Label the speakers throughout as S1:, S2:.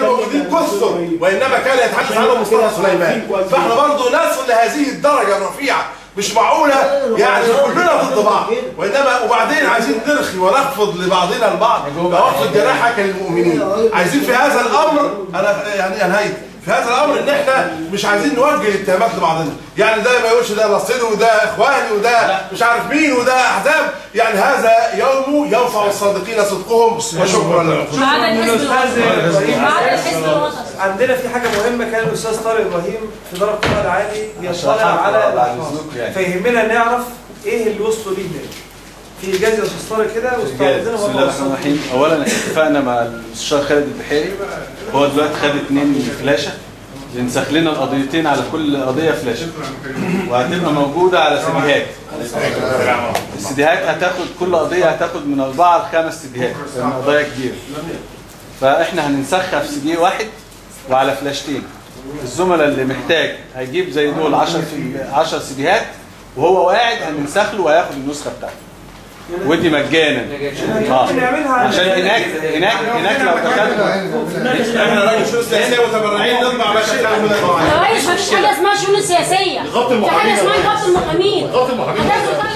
S1: موجودين كثر وانما كان يتحدث عنهم مصطفى سليمان فاحنا برضه نصل لهذه الدرجه الرفيعه مش معقوله يعني كلنا ضد بعض وانما وبعدين عايزين نرخي ونخفض لبعضنا البعض واخفض جناحك للمؤمنين عايزين في هذا الامر انا يعني انهيت في هذا الامر ان احنا مش عايزين نوجه الاتهامات لبعضنا يعني ده ما يقولش ده نصيري وده اخواني وده مش عارف مين وده احزاب يعني هذا يوم ينفع الصادقين صدقهم وشكرا لكم
S2: ما عدا الحزب الوطني ما عدا الحزب الوطني
S3: عندنا في حاجه مهمه كان الاستاذ طارق ابراهيم في دار القضاء العالي بيطلع على الاشخاص فيهمنا نعرف ايه اللي وصلوا ليه هناك في اجازه يا استاذ طارق كده واستعرضنا
S4: بسم الله الرحمن الرحيم اولا اتفقنا مع الاستاذ خالد البحيري هو دلوقتي خد اثنين فلاشه ينسخ لنا القضيتين على كل قضيه فلاشه وهتبقى موجوده على سيديهات السيديهات هتاخد كل قضيه هتاخد من اربعه لخمس سيديهات لان قضايا كبيره فاحنا هننسخها في سي دي واحد وعلى فلاشتين الزملاء اللي محتاج هيجيب زي دول 10 في 10 سيديهات وهو قاعد هننسخ له وهياخد النسخه بتاعته ودي مجانا اه عشان هناك هناك هناك لو دخلت
S1: احنا راجل شؤون سياسيه متبرعين نطبع مشاكل
S2: يا ريس مفيش حاجه اسمها شؤون سياسيه في حاجه اسمها نقابه المحامين نقابه المحامين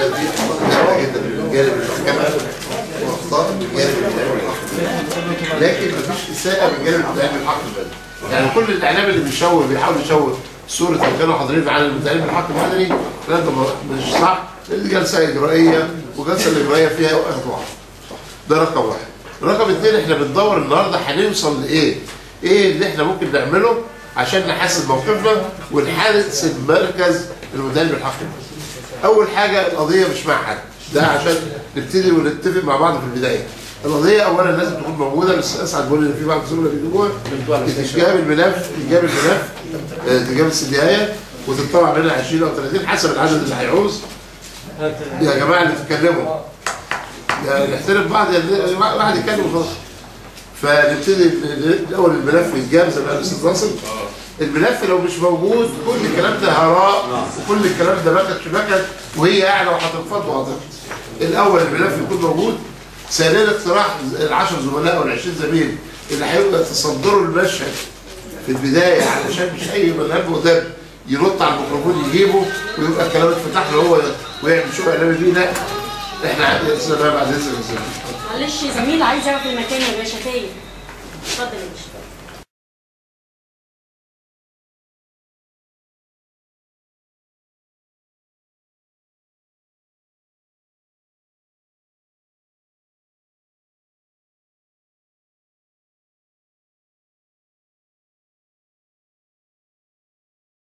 S5: جدا الجانب المحكمة واخطاء من جانب الاعلام الحق لكن مفيش اساءة من جانب الاعلام الحق المدني يعني كل الاعلام اللي بيشوه بيحاول يشوه صورة اللي كانوا حاضرين على المتعلم الحق المدني الكلام ده مش صح لان جلسة اجرائية وجلسة الاجرائية فيها اوقات واحد ده رقم واحد رقم اثنين احنا بندور النهارده هنوصل لايه؟ ايه اللي احنا ممكن نعمله عشان نحسن موقفنا ونحسن مركز المتعلم الحق المدني اول حاجه القضيه مش مع حد ده عشان نبتدي ونتفق مع بعض في البدايه القضيه اولا لازم تكون موجوده بس اسعد بقول ان في بعض الزملاء بيجيبوها تجاب الملف تجاب الملف آه، تجاب السديهايه وتطلع منها 20 او 30 حسب العدد اللي هيعوز يا جماعه اللي بتتكلموا يا نحترم بعض يا واحد يتكلم وخلاص فنبتدي ن- الاول الملف يتجاب زي ما قال الاستاذ ناصر الملف لو مش موجود كل الكلام ده هراء وكل الكلام ده بكت في بكت وهي قاعده وهتنفض وهتنفض الاول الملف يكون موجود ثانيا اقتراح ال 10 زملاء وال 20 زميل اللي هيبقى يتصدروا المشهد في البدايه علشان مش اي ملف قدام ينط على الميكروفون يجيبه ويبقى الكلام اتفتح له هو ويعمل شو اعلامي بيه لا احنا عندنا استاذ بعد اذنك يا أستاذ.
S2: معلش زميل عايز يعرف المكان يا باشا تاني اتفضل يا باشا